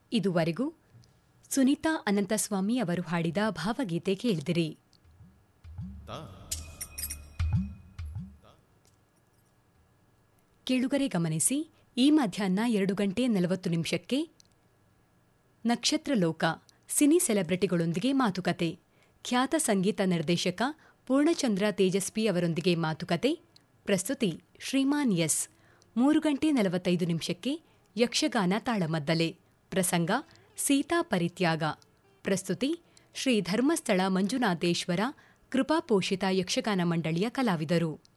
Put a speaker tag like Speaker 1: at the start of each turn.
Speaker 1: ಇದುವರೆಗೂ ಸುನೀತಾ ಅನಂತಸ್ವಾಮಿ ಅವರು ಹಾಡಿದ ಭಾವಗೀತೆ ಕೇಳಿದಿರಿ ಕೇಳುಗರೆ ಗಮನಿಸಿ ಈ ಮಧ್ಯಾಹ್ನ ಎರಡು ಗಂಟೆ ನಲವತ್ತು ನಿಮಿಷಕ್ಕೆ ನಕ್ಷತ್ರ ಲೋಕ ಸಿನಿ ಸೆಲೆಬ್ರಿಟಿಗಳೊಂದಿಗೆ ಮಾತುಕತೆ ಖ್ಯಾತ ಸಂಗೀತ ನಿರ್ದೇಶಕ ಪೂರ್ಣಚಂದ್ರ ತೇಜಸ್ವಿ ಅವರೊಂದಿಗೆ ಮಾತುಕತೆ ಪ್ರಸ್ತುತಿ ಶ್ರೀಮಾನ್ ಎಸ್ ಮೂರು ಗಂಟೆ ನಲವತ್ತೈದು ನಿಮಿಷಕ್ಕೆ ಯಕ್ಷಗಾನ ತಾಳಮದ್ದಲೆ ಪ್ರಸಂಗ ಸೀತಾ ಪರಿತ್ಯಾಗ ಪ್ರಸ್ತುತಿ ಶ್ರೀ ಧರ್ಮಸ್ಥಳ ಮಂಜುನಾಥೇಶ್ವರ ಕೃಪಾಪೋಷಿತ ಯಕ್ಷಗಾನ ಮಂಡಳಿಯ ಕಲಾವಿದರು